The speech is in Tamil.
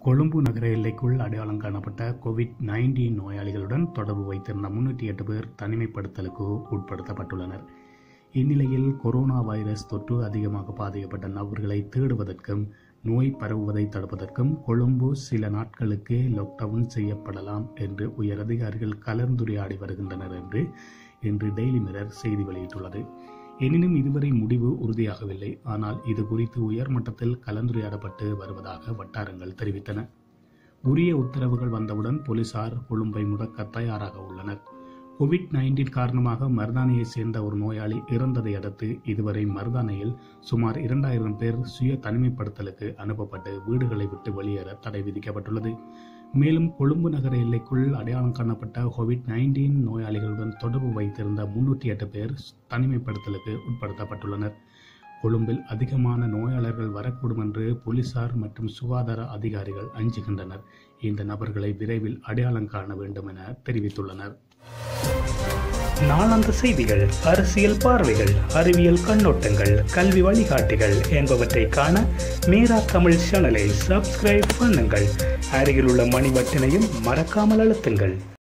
கொழும்பு நகர எல்லைக்குள் அடையாளம் காணப்பட்ட கோவிட் நைன்டீன் நோயாளிகளுடன் தொடர்பு வைத்திருந்த முன்னூற்றி எட்டு பேர் தனிமைப்படுத்தலுக்கு உட்படுத்தப்பட்டுள்ளனர் இந்நிலையில் கொரோனா வைரஸ் தொற்று அதிகமாக பாதிக்கப்பட்ட நபர்களை தேடுவதற்கும் நோய் பரவுவதை தடுப்பதற்கும் கொழும்பு சில நாட்களுக்கு லாக்டவுன் செய்யப்படலாம் என்று உயர் அதிகாரிகள் கலந்துரையாடி வருகின்றனர் என்று இன்று டெய்லி மிரர் செய்தி வெளியிட்டுள்ளது எனினும் இதுவரை முடிவு உறுதியாகவில்லை ஆனால் இது குறித்து உயர்மட்டத்தில் கலந்துரையாடப்பட்டு வருவதாக வட்டாரங்கள் தெரிவித்தன உரிய உத்தரவுகள் வந்தவுடன் போலீசார் கொழும்பை முடக்க தயாராக உள்ளனர் கோவிட் நைன்டீன் காரணமாக மருதானையை சேர்ந்த ஒரு நோயாளி இறந்ததை அடுத்து இதுவரை மருதானையில் சுமார் இரண்டாயிரம் பேர் சுய தனிமைப்படுத்தலுக்கு அனுப்பப்பட்டு வீடுகளை விட்டு வெளியேற தடை விதிக்கப்பட்டுள்ளது மேலும் கொழும்பு நகர எல்லைக்குள் அடையாளம் காணப்பட்ட கோவிட் நைன்டீன் நோயாளிகளுடன் தொடர்பு வைத்திருந்த முன்னூற்றி எட்டு பேர் தனிமைப்படுத்தலுக்கு உட்படுத்தப்பட்டுள்ளனர் கொழும்பில் அதிகமான நோயாளர்கள் வரக்கூடும் என்று போலீசார் மற்றும் சுகாதார அதிகாரிகள் அஞ்சுகின்றனர் இந்த நபர்களை விரைவில் அடையாளம் காண வேண்டும் என தெரிவித்துள்ளனர் நாளாந்த செய்திகள் அரசியல் பார்வைகள் அறிவியல் கண்ணோட்டங்கள் கல்வி வழிகாட்டிகள் என்பவற்றை காண மீரா தமிழ் சேனலை சப்ஸ்கிரைப் பண்ணுங்கள் அருகில் உள்ள மணி பட்டினையும் மறக்காமல் அழுத்துங்கள்